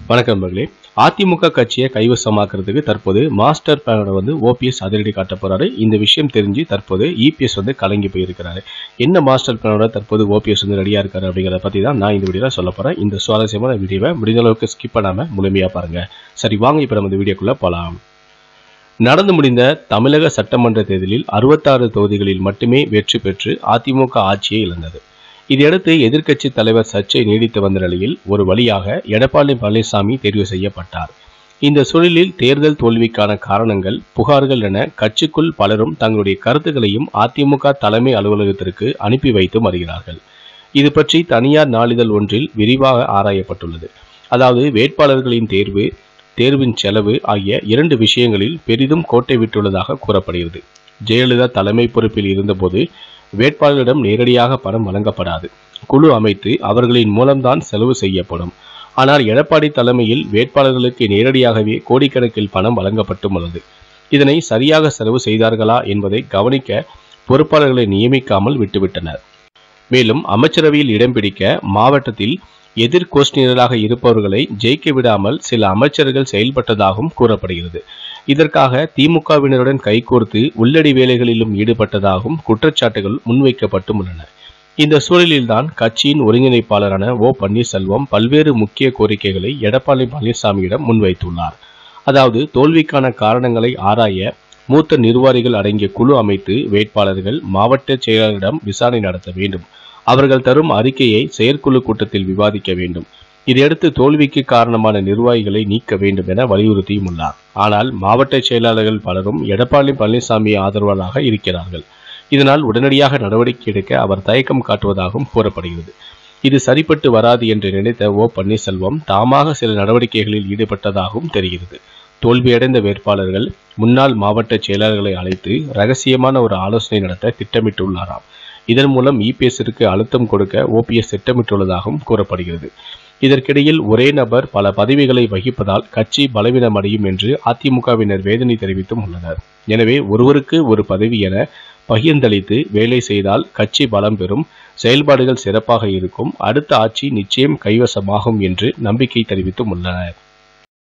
வணக்கம் நண்பர்களே அதிமுக கட்சியை கைவசமாக்குறதுக்கு தற்போது மாஸ்டர் பிளானோட வந்து ஓபிஎஸ் அதிரடி காட்ட போறாரு இந்த விஷயம் தெரிஞ்சு தற்போது இபிஎஸ் வந்து கலங்கி போயிருக்கிறாரு என்ன மாஸ்டர் பிளானோட தற்போது ஓபிஎஸ் வந்து ரெடியா இருக்காரு அப்படிங்கிறத பத்தி தான் நான் இந்த வீடியோல சொல்ல போறேன் இந்த சுவாரஸ்யமான வீடியோவை முடிந்த அளவுக்கு ஸ்கிப் பண்ணாம முழுமையா பாருங்க சரி வாங்க இப்ப நம்ம இந்த வீடியோக்குள்ள போலாம் நடந்து முடிந்த தமிழக சட்டமன்ற தேர்தலில் அறுபத்தாறு தொகுதிகளில் மட்டுமே வெற்றி பெற்று அதிமுக ஆட்சியை இழந்தது இதையடுத்து எதிர்க்கட்சி தலைவர் சர்ச்சை நீடித்து வந்த நிலையில் ஒரு வழியாக எடப்பாடி பழனிசாமி தேர்வு செய்யப்பட்டார் இந்த சூழலில் தேர்தல் தோல்விக்கான காரணங்கள் புகார்கள் என கட்சிக்குள் பலரும் தங்களுடைய கருத்துக்களையும் அதிமுக தலைமை அலுவலகத்திற்கு அனுப்பி வைத்து வருகிறார்கள் இது பற்றி தனியார் நாளிதழ் ஒன்றில் விரிவாக ஆராயப்பட்டுள்ளது அதாவது வேட்பாளர்களின் தேர்வு தேர்வின் செலவு ஆகிய இரண்டு விஷயங்களில் பெரிதும் கோட்டை விட்டுள்ளதாக கூறப்படுகிறது ஜெயலலிதா தலைமை பொறுப்பில் இருந்தபோது வேட்பாளர்களிடம் நேரடியாக பணம் வழங்கப்படாது குழு அமைத்து அவர்களின் மூலம்தான் செலவு செய்யப்படும் ஆனால் எடப்பாடி தலைமையில் வேட்பாளர்களுக்கு நேரடியாகவே கோடிக்கணக்கில் பணம் வழங்கப்பட்டும் உள்ளது இதனை சரியாக செலவு செய்தார்களா என்பதை கவனிக்க பொறுப்பாளர்களை நியமிக்காமல் விட்டுவிட்டனர் மேலும் அமைச்சரவையில் இடம் பிடிக்க மாவட்டத்தில் எதிர்கோஷ்டினராக இருப்பவர்களை ஜெயிக்க விடாமல் சில அமைச்சர்கள் செயல்பட்டதாகவும் கூறப்படுகிறது இதற்காக திமுகவினருடன் கைகோர்த்து உள்ளடி வேலைகளிலும் ஈடுபட்டதாகவும் குற்றச்சாட்டுகள் முன்வைக்கப்பட்டும் உள்ளன இந்த சூழலில்தான் கட்சியின் ஒருங்கிணைப்பாளரான ஓ பன்னீர்செல்வம் பல்வேறு முக்கிய கோரிக்கைகளை எடப்பாடி பழனிசாமியிடம் முன்வைத்துள்ளார் அதாவது தோல்விக்கான காரணங்களை ஆராய மூத்த நிர்வாகிகள் அடங்கிய குழு அமைத்து வேட்பாளர்கள் மாவட்ட செயலாளரிடம் விசாரணை நடத்த வேண்டும் அவர்கள் தரும் அறிக்கையை செயற்குழு கூட்டத்தில் விவாதிக்க வேண்டும் இதையடுத்து தோல்விக்கு காரணமான நிர்வாகிகளை நீக்க வேண்டும் என வலியுறுத்தியும் உள்ளார் ஆனால் மாவட்ட செயலாளர்கள் பலரும் எடப்பாடி பழனிசாமி ஆதரவாளராக இருக்கிறார்கள் இதனால் உடனடியாக நடவடிக்கை எடுக்க அவர் தயக்கம் காட்டுவதாகவும் கூறப்படுகிறது இது சரிப்பட்டு வராது என்று நினைத்த ஓ பன்னீர்செல்வம் தாமாக சில நடவடிக்கைகளில் ஈடுபட்டதாகவும் தெரிகிறது தோல்வியடைந்த வேட்பாளர்கள் முன்னாள் மாவட்ட செயலாளர்களை அழைத்து ரகசியமான ஒரு ஆலோசனை நடத்த திட்டமிட்டுள்ளாராம் இதன் மூலம் இபிஎஸ்ஸிற்கு அழுத்தம் கொடுக்க ஓபிஎஸ் திட்டமிட்டுள்ளதாகவும் கூறப்படுகிறது இதற்கிடையில் ஒரே நபர் பல பதவிகளை வகிப்பதால் கட்சி பலவீனமடையும் என்று அதிமுகவினர் வேதனை தெரிவித்தும் உள்ளனர் எனவே ஒருவருக்கு ஒரு பதவி என பகிர்ந்தளித்து வேலை செய்தால் கட்சி பலம் பெறும் செயல்பாடுகள் சிறப்பாக இருக்கும் அடுத்த ஆட்சி நிச்சயம் கைவசமாகும் என்று நம்பிக்கை தெரிவித்தும் உள்ளனர்